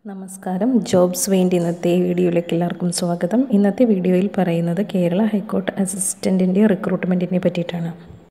നമസ്കാരം ജോബ്സ് വേണ്ടി ഇന്നത്തെ വീഡിയോയിലേക്ക് എല്ലാവർക്കും സ്വാഗതം ഇന്നത്തെ വീഡിയോയിൽ പറയുന്നത് കേരള ഹൈക്കോർട്ട് അസിസ്റ്റൻറ്റിൻ്റെ റിക്രൂട്ട്മെൻറ്റിനെ പറ്റിയിട്ടാണ്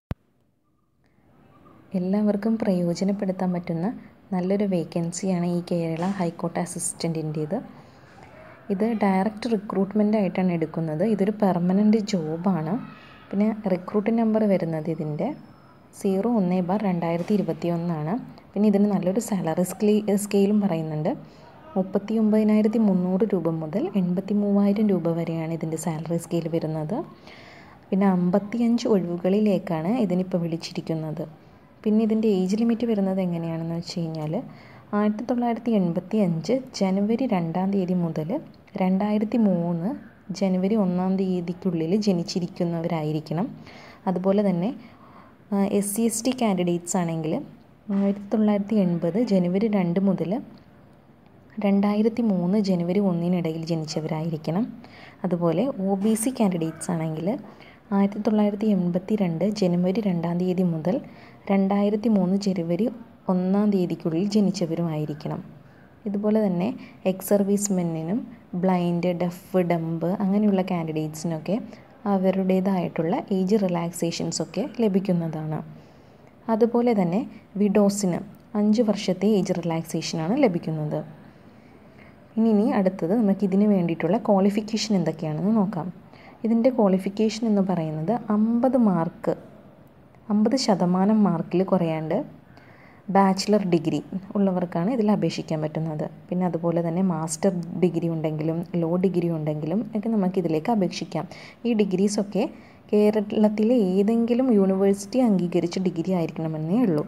എല്ലാവർക്കും പ്രയോജനപ്പെടുത്താൻ പറ്റുന്ന നല്ലൊരു വേക്കൻസിയാണ് ഈ കേരള ഹൈക്കോർട്ട് അസിസ്റ്റൻറ്റിൻ്റേത് ഇത് ഡയറക്റ്റ് റിക്രൂട്ട്മെൻ്റ് ആയിട്ടാണ് എടുക്കുന്നത് ഇതൊരു പെർമനൻറ്റ് ജോബാണ് പിന്നെ റിക്രൂട്ട് നമ്പർ വരുന്നത് ഇതിൻ്റെ സീറോ ഒന്ന് ബാർ രണ്ടായിരത്തി ഇരുപത്തി ഒന്നാണ് പിന്നെ ഇതിന് നല്ലൊരു സാലറി സ്കെയി സ്കെയിലും പറയുന്നുണ്ട് മുപ്പത്തി ഒമ്പതിനായിരത്തി മുന്നൂറ് രൂപ മുതൽ എൺപത്തി മൂവായിരം രൂപ വരെയാണ് ഇതിൻ്റെ സാലറി സ്കെയിൽ വരുന്നത് പിന്നെ അമ്പത്തിയഞ്ച് ഒഴിവുകളിലേക്കാണ് ഇതിനിപ്പോൾ വിളിച്ചിരിക്കുന്നത് പിന്നെ ഇതിൻ്റെ ഏജ് ലിമിറ്റ് വരുന്നത് എങ്ങനെയാണെന്ന് വെച്ച് കഴിഞ്ഞാൽ ആയിരത്തി തൊള്ളായിരത്തി എൺപത്തി അഞ്ച് ജനുവരി രണ്ടാം തീയതി മുതൽ രണ്ടായിരത്തി മൂന്ന് ജനുവരി ഒന്നാം തീയതിക്കുള്ളിൽ ജനിച്ചിരിക്കുന്നവരായിരിക്കണം അതുപോലെ തന്നെ S C S T candidates ആണെങ്കിൽ ആയിരത്തി തൊള്ളായിരത്തി എൺപത് ജനുവരി രണ്ട് മുതൽ രണ്ടായിരത്തി മൂന്ന് ജനുവരി ഒന്നിനിടയിൽ ജനിച്ചവരായിരിക്കണം അതുപോലെ ഒ ബി സി കാൻഡിഡേറ്റ്സ് ആണെങ്കിൽ ആയിരത്തി തൊള്ളായിരത്തി എൺപത്തി രണ്ട് ജനുവരി രണ്ടാം തീയതി മുതൽ രണ്ടായിരത്തി മൂന്ന് ജനുവരി ഒന്നാം തീയതിക്കുള്ളിൽ ജനിച്ചവരുമായിരിക്കണം ഇതുപോലെ തന്നെ എക്സ് സർവീസ്മെന്നിനും ബ്ലൈൻഡ് ഡഫ് ഡംബ് അങ്ങനെയുള്ള കാൻഡിഡേറ്റ്സിനൊക്കെ അവരുടേതായിട്ടുള്ള ഏജ് റിലാക്സേഷൻസ് ഒക്കെ ലഭിക്കുന്നതാണ് അതുപോലെ തന്നെ വിഡോസിന് അഞ്ച് വർഷത്തെ ഏജ് റിലാക്സേഷനാണ് ലഭിക്കുന്നത് ഇനി ഇനി അടുത്തത് നമുക്ക് ഇതിന് വേണ്ടിയിട്ടുള്ള ക്വാളിഫിക്കേഷൻ എന്തൊക്കെയാണെന്ന് നോക്കാം ഇതിൻ്റെ ക്വാളിഫിക്കേഷൻ എന്ന് പറയുന്നത് അമ്പത് മാർക്ക് അമ്പത് ശതമാനം മാർക്കിൽ കുറയാണ്ട് ബാച്ചിലർ ഡിഗ്രി ഉള്ളവർക്കാണ് ഇതിൽ അപേക്ഷിക്കാൻ പറ്റുന്നത് പിന്നെ അതുപോലെ തന്നെ മാസ്റ്റർ ഡിഗ്രി ഉണ്ടെങ്കിലും ലോ ഡിഗ്രി ഉണ്ടെങ്കിലും ഒക്കെ നമുക്ക് ഇതിലേക്ക് അപേക്ഷിക്കാം ഈ ഡിഗ്രീസൊക്കെ കേരളത്തിലെ ഏതെങ്കിലും യൂണിവേഴ്സിറ്റി അംഗീകരിച്ച ഡിഗ്രി ആയിരിക്കണമെന്നേ ഉള്ളൂ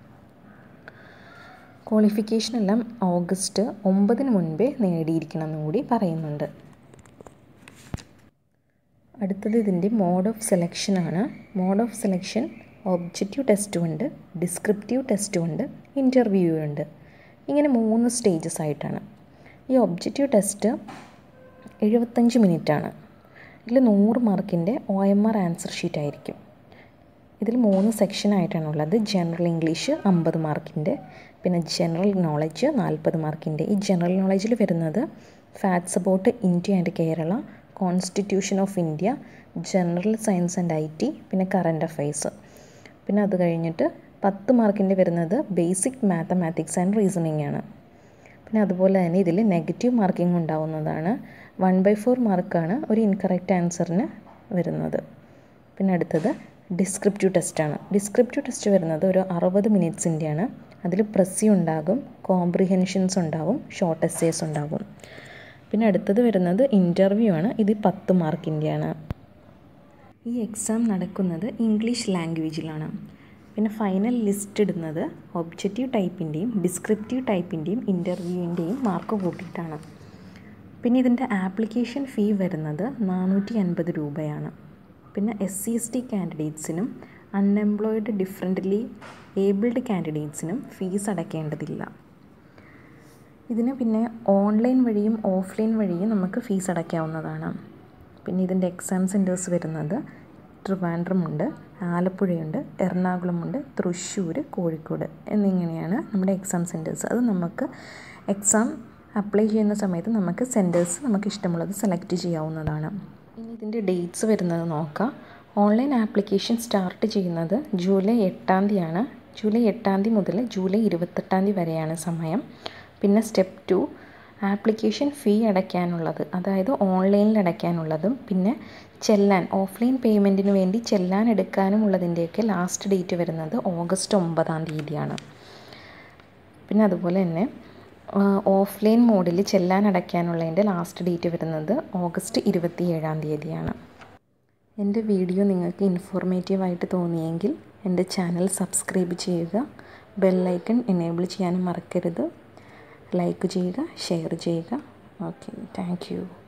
ക്വാളിഫിക്കേഷൻ എല്ലാം ഓഗസ്റ്റ് ഒമ്പതിന് മുൻപേ നേടിയിരിക്കണം എന്ന് കൂടി പറയുന്നുണ്ട് അടുത്തത് ഇതിൻ്റെ മോഡ് ഓഫ് സെലക്ഷൻ ആണ് മോഡ് ഓഫ് സെലക്ഷൻ ഒബ്ജക്റ്റീവ് ടെസ്റ്റും ഉണ്ട് ഡിസ്ക്രിപ്റ്റീവ് ടെസ്റ്റും ഉണ്ട് ഇൻ്റർവ്യൂ ഉണ്ട് ഇങ്ങനെ മൂന്ന് സ്റ്റേജസ് ആയിട്ടാണ് ഈ ഒബ്ജക്റ്റീവ് ടെസ്റ്റ് എഴുപത്തഞ്ച് മിനിറ്റാണ് ഇതിൽ നൂറ് മാർക്കിൻ്റെ O M R answer sheet ആയിരിക്കും ഇതിൽ മൂന്ന് സെക്ഷനായിട്ടാണുള്ളത് ജനറൽ ഇംഗ്ലീഷ് അമ്പത് മാർക്കിൻ്റെ പിന്നെ ജനറൽ നോളജ് നാൽപ്പത് മാർക്കിൻ്റെ ഈ ജനറൽ നോളജിൽ വരുന്നത് facts about India and Kerala constitution of India general science and I T പിന്നെ കറണ്ട് അഫയേഴ്സ് പിന്നെ അത് കഴിഞ്ഞിട്ട് പത്ത് മാർക്കിൻ്റെ വരുന്നത് ബേസിക് മാത്തമാറ്റിക്സ് ആൻഡ് റീസണിങ് ആണ് പിന്നെ അതുപോലെ തന്നെ ഇതിൽ നെഗറ്റീവ് മാർക്കിംഗ് ഉണ്ടാവുന്നതാണ് വൺ ബൈ ഫോർ മാർക്കാണ് ഒരു ഇൻകറക്റ്റ് ആൻസറിന് വരുന്നത് പിന്നെ അടുത്തത് ഡിസ്ക്രിപ്റ്റീവ് ടെസ്റ്റാണ് ഡിസ്ക്രിപ്റ്റീവ് ടെസ്റ്റ് വരുന്നത് ഒരു അറുപത് മിനിറ്റ്സിൻ്റെയാണ് അതിൽ പ്രസ്സി ഉണ്ടാകും കോംപ്രിഹെൻഷൻസ് ഉണ്ടാവും ഷോർട്ട് എസ്സേസ് ഉണ്ടാകും പിന്നെ അടുത്തത് വരുന്നത് ഇൻ്റർവ്യൂ ആണ് ഇത് പത്ത് മാർക്കിൻ്റെയാണ് ഈ എക്സാം നടക്കുന്നത് ഇംഗ്ലീഷ് ലാംഗ്വേജിലാണ് പിന്നെ ഫൈനൽ ലിസ്റ്റ് ഇടുന്നത് ഒബ്ജക്റ്റീവ് ടൈപ്പിൻ്റെയും ഡിസ്ക്രിപ്റ്റീവ് ടൈപ്പിൻ്റെയും ഇൻ്റർവ്യൂവിൻ്റെയും മാർക്ക് കൂട്ടിയിട്ടാണ് പിന്നെ ഇതിൻ്റെ ആപ്ലിക്കേഷൻ ഫീ വരുന്നത് നാനൂറ്റി അൻപത് രൂപയാണ് പിന്നെ എസ് സി എസ് ടി കാൻഡിഡേറ്റ്സിനും അൺഎംപ്ലോയിഡ് ഡിഫറൻ്റ്ലി ഏബിൾഡ് കാൻഡിഡേറ്റ്സിനും ഫീസ് അടയ്ക്കേണ്ടതില്ല ഇതിന് പിന്നെ ഓൺലൈൻ വഴിയും ഓഫ്ലൈൻ വഴിയും നമുക്ക് ഫീസ് അടയ്ക്കാവുന്നതാണ് പിന്നെ ഇതിൻ്റെ എക്സാം സെൻറ്റേഴ്സ് വരുന്നത് ട്രിവാൻഡ്രമുണ്ട് ആലപ്പുഴയുണ്ട് എറണാകുളമുണ്ട് തൃശ്ശൂർ കോഴിക്കോട് എന്നിങ്ങനെയാണ് നമ്മുടെ എക്സാം സെൻറ്റേഴ്സ് അത് നമുക്ക് എക്സാം അപ്ലൈ ചെയ്യുന്ന സമയത്ത് നമുക്ക് സെൻറ്റേഴ്സ് നമുക്ക് ഇഷ്ടമുള്ളത് സെലക്ട് ചെയ്യാവുന്നതാണ് ഇനി ഇതിൻ്റെ ഡേറ്റ്സ് വരുന്നത് നോക്കാം ഓൺലൈൻ ആപ്ലിക്കേഷൻ സ്റ്റാർട്ട് ചെയ്യുന്നത് ജൂലൈ എട്ടാം തീയതിയാണ് ജൂലൈ എട്ടാം തീയതി മുതൽ ജൂലൈ ഇരുപത്തെട്ടാം തീയതി വരെയാണ് സമയം പിന്നെ സ്റ്റെപ്പ് ടു ആപ്ലിക്കേഷൻ ഫീ അടയ്ക്കാനുള്ളത് അതായത് ഓൺലൈനിൽ അടയ്ക്കാനുള്ളതും പിന്നെ ചെല്ലാൻ ഓഫ്ലൈൻ പേയ്മെൻറ്റിന് വേണ്ടി ചെല്ലാൻ എടുക്കാനുമുള്ളതിൻ്റെയൊക്കെ ലാസ്റ്റ് ഡേറ്റ് വരുന്നത് ഓഗസ്റ്റ് ഒമ്പതാം തീയതിയാണ് പിന്നെ അതുപോലെ തന്നെ ഓഫ്ലൈൻ മോഡിൽ ചെല്ലാൻ അടയ്ക്കാനുള്ളതിൻ്റെ ലാസ്റ്റ് ഡേറ്റ് വരുന്നത് ഓഗസ്റ്റ് ഇരുപത്തി ഏഴാം തീയതിയാണ് എൻ്റെ വീഡിയോ നിങ്ങൾക്ക് ഇൻഫോർമേറ്റീവായിട്ട് തോന്നിയെങ്കിൽ എൻ്റെ ചാനൽ സബ്സ്ക്രൈബ് ചെയ്യുക ബെല്ലൈക്കൺ എനേബിൾ ചെയ്യാനും മറക്കരുത് ലൈക്ക് ചെയ്യുക ഷെയർ ചെയ്യുക ഓക്കെ താങ്ക്